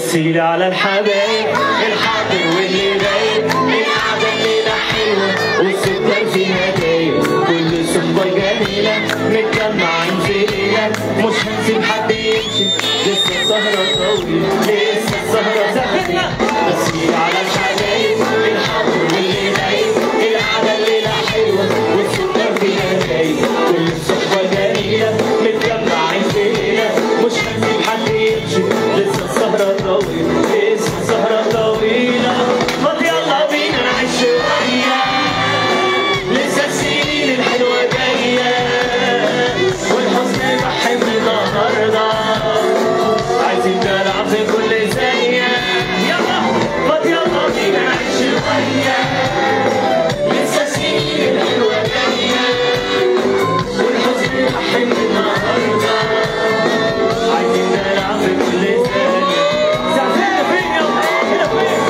مثيلي على الحبايب الحاضر واللي غايب القعدة الليلة حلوة والسكر فيها دايب كل صحبة جميلة متجمعين في ليلة مش هنسيب حد يمشي لسه السهرة طويلة لسه السهرة زهقنا مثيلي على الحبايب الحاضر واللي غايب القعدة الليلة حلوة والسكر فيها دايب كل صحبة جميلة متجمعين في ليلة مش هنسيب حد يمشي لسه السهرة طويلة لسه السهرة طويلة ما يلا بينا نعيش شوية لسه السنين الحلوة جاية والحزن يضحي النهاردة عايزين نلعب في كل ثانية يلا ما يلا بينا نعيش شوية لسه السنين الحلوة جاية والحزن يضحي النهاردة عايزين نلعب في كل ثانية ساعتين فين يلا هنا فين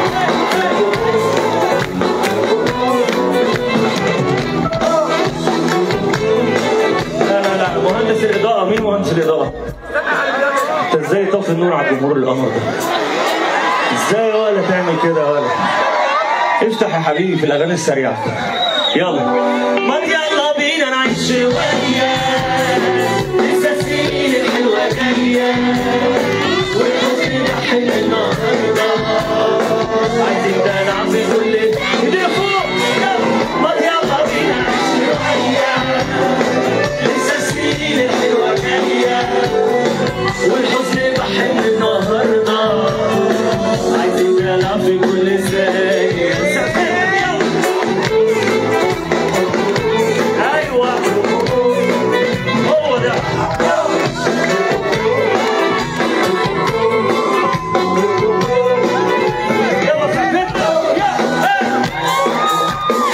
لا لا لا مهندس الإضاءة مين مهندس الإضاءة؟ أنت إزاي طفي النور على الجمهور القمر ده؟ إزاي ولا تعمل كده ولا؟ افتح يا حبيبي في الأغاني السريعة يلا ما يلا بينا نعيش شوية لسه السنين الحلوة جاية والحزن يضحي النهاردة عايزين نلعب في كل ايدينا فوق يلا ما يلا بينا نعيش شوية لسه السنين الحلوة جاية والحزن يضحي النهاردة عايزين نلعب في كل ثانية ايوه هو ده يلا ثبتنا يلا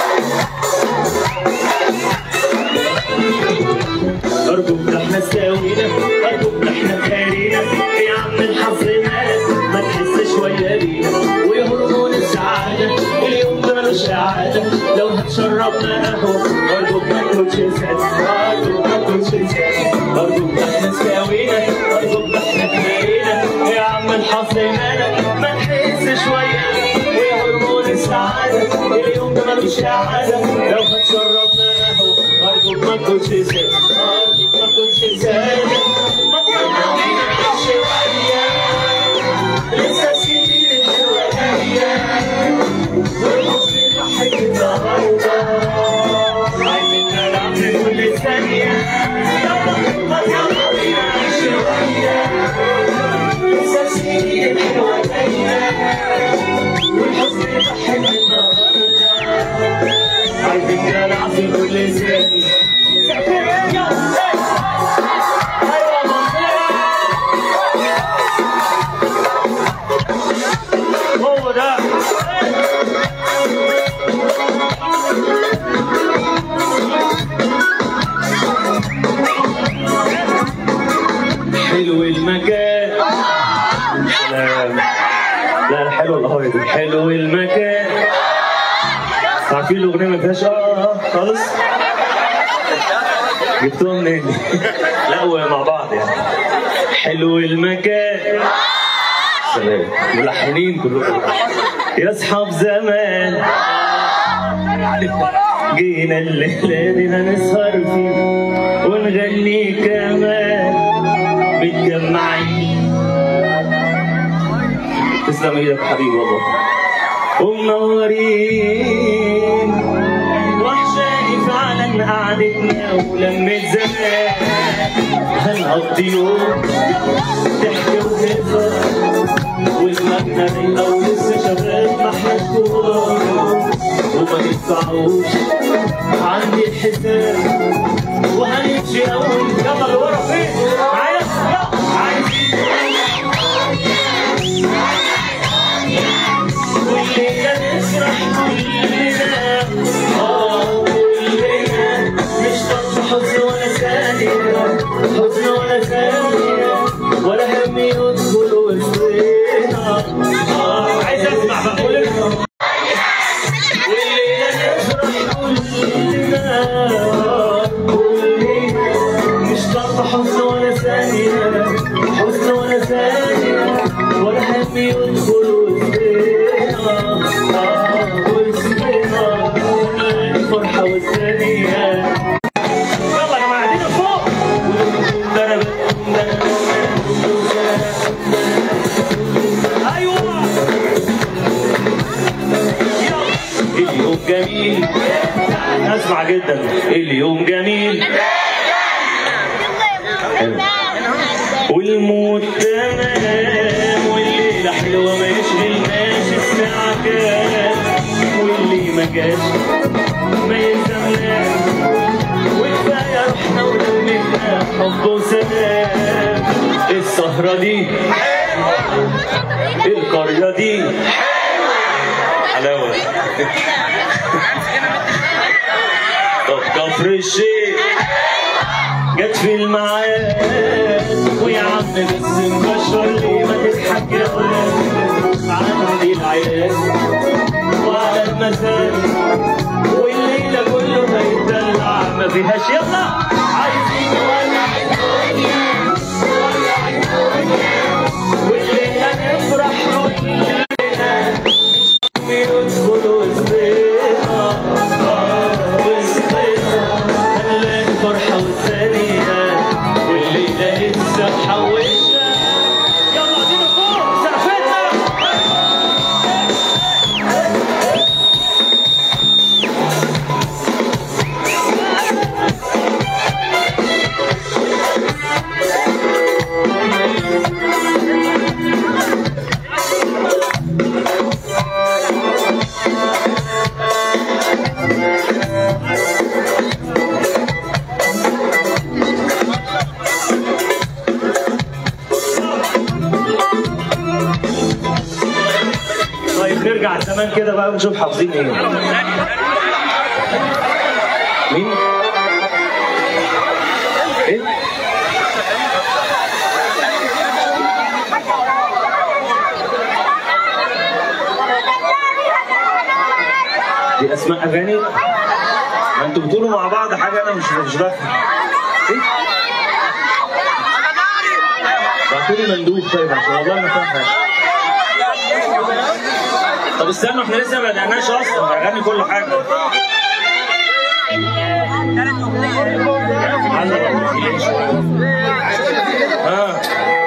أرجوك ده احنا ساوينا أرجوك ده احنا كارينا يا عم الحظ مالك ما تحس شوية بينا ويا هرمون السعادة اليوم ده ملوش إعادة لو هتشربنا قهوة أرجوك ما تكونش نسيت أرجوك ما تكونش نسيت أرجوك ده احنا ساوينا أرجوك ده احنا كارينا يا عم الحظ مالك ما تحس شوية ويا هرمون السعادة اليوم ده ملوش إعادة لو هتشربنا قهوة أرجوك ما تكونش نسيت أرجوك ما تكونش نسيت ما تيلا بينا نعيش شوية لسه سنين الحلوة جاية والحزن يضحك النهاردة عايزين نلعب في كل ثانية يلا ما يلا بينا نعيش شوية لسه سنين الحلوة جاية والحزن يضحك النهاردة عايزين نلعب في كل ثانية هو ده حلو المكان سلام لا حلو القهوة دي حلو المكان عارفين الأغنية ما فيهاش اه اه خالص جبتوها منين؟ لا هو مع بعض يعني حلو المكان سلام ملحنين كلكم يا اصحاب زمان جينا الليلة دي هنسهر فيه ونغني كمان متجمعين تسلم ايدك يا حبيبي والله ومنورين وحشاني فعلا قعدتنا ولمة زمان هنقضي يوم ضحك وهزار ودماغنا رايقة ولسه شباب ما احنا كبار وما ندفعوش عندي الحساب وهنمشي اول يلا لورا فين؟ معايا؟ يلا عايزين كلنا نسرح كلنا اه كلنا مش طرف حزن ولا ثانية حزن ولا ثانية ولا هم يدخل وسطنا اه عايز اسمع بقى قول لنا كلنا نسرح كلنا آه، كلنا مش طرف حزن ولا ثانية حزن ولا اسمع جدا اليوم جميل والموت تمام والليلة حلوة ما يشغلناش الساعة كام واللي ما جاش ما يلزمناش وكفاية رحنا ولمتنا حب وسلام السهرة دي القرية دي حلاوة طب كفر الشيخ جت في الميعاد ويا عم بس مبشر لي ما تضحك يا ولاد عندي العيال وعلى المساء والليلة كله هيتدلع ما فيهاش يلا عايزين نولع الدنيا نولع الدنيا والليلة نفرح كلنا يدخلوا وسطنا وسطنا هنلاقي فرحة والثانية والليلة لسه محوشة يلا دينا فوق سقفتنا طيب نرجع زمان كده بقى ونشوف حافظين ايه مين؟ ايه؟ دي اسماء اغاني؟ ما انتوا بتقولوا مع بعض حاجه انا مش مش بفهم ايه؟ بعتوا لي مندوب طيب عشان والله ما فاهم حاجه طب استنوا احنا لسه ما بدأناش اصلا اغاني كل حاجه ها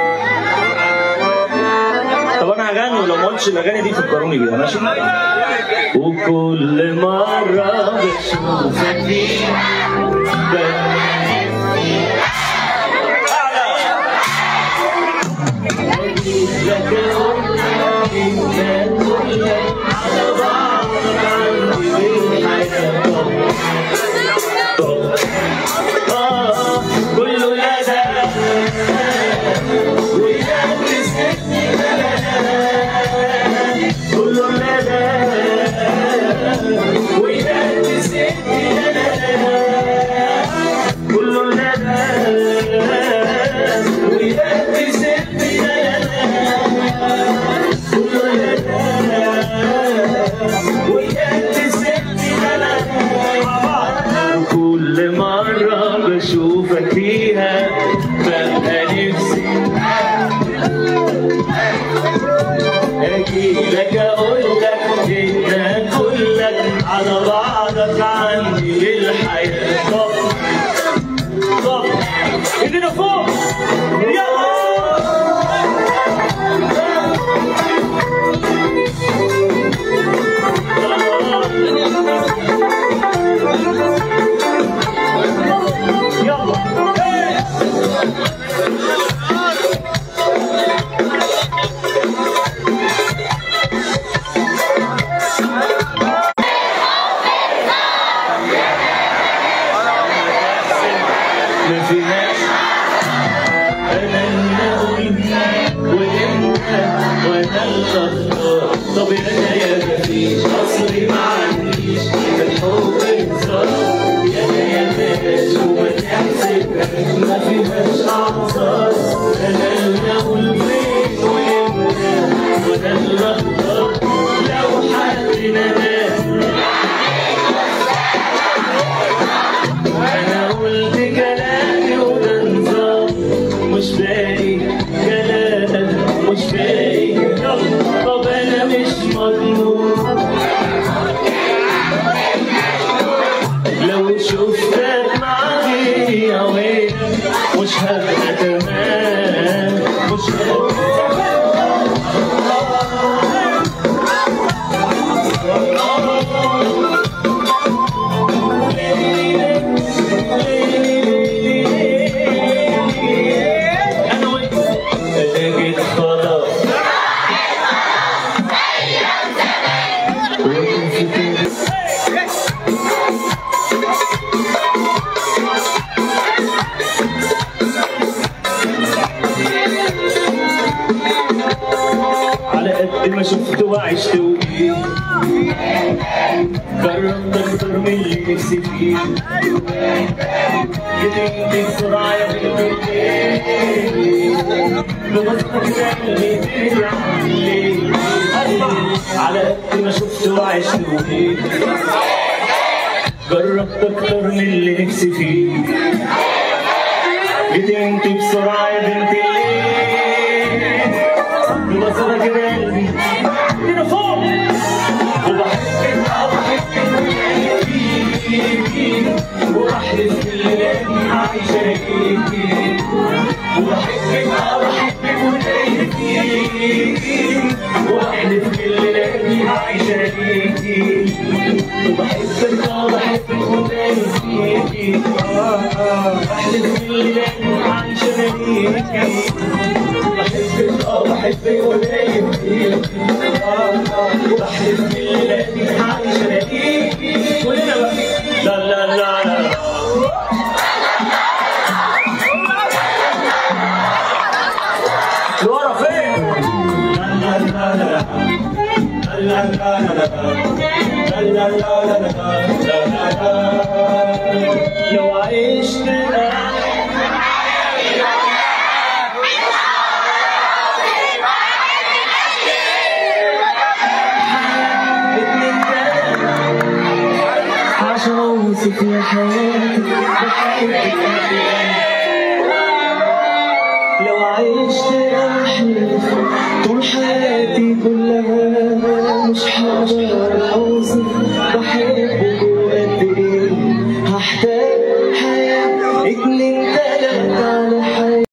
طب انا هغني ولو ما قلتش الاغاني دي فكروني بيها ماشي وكل مره بشوفك فيها كله لا ده كله لا ده كله لا كل مرة بشوفك فيها ببقى نفسي اجي لك اقول لك جدا كلك على بعضك عندي للحياة طب طب ايدينا فوق يلا ما فيهاش انا اللي اقول وانت وانا اللي اختار طب انا يا مفيش اصلي ما عنديش الحب انتصار يا انا يا ماش وما تحسبهاش ما فيهاش اعذار انا اللي اقول فين وانت وانا اللي اختار لو حد نداني انا قلت كلامي وده نظام مش باقي كلام مش باقي طب انا مش مضمون ما شفت وعشت وجيت جربت اكتر من اللي نفسي فيه جريت بسرعة يا بنتي ببسطك قلبي ترجع ليه على قد ما شفت وعشت وجيت جربت اكتر من اللي نفسي فيه جيت انت بسرعة يا بنت الليل ببساطة كده قلبي كده فوق وبحبك اه بحبك فيكي وبحلف بالليالي عايشة ليكي وبحبك اه بحبك وتايهكي وبحلف بالليالي عايشة ليكي وبحبك اه بحبك وتايهكي اه اه بحلف بالليالي عايشة ليكي بحبك اه بحبك ودايم فيك اه اه بحلف بالليالي عايشة ليكي كلنا بقى لا لا لا لا لورا فين؟ لا لا لا لا لا لا لا لا لا لا لا لا لا لو عشت عشان اوصف يا حياتي بحبك لو عشت احلى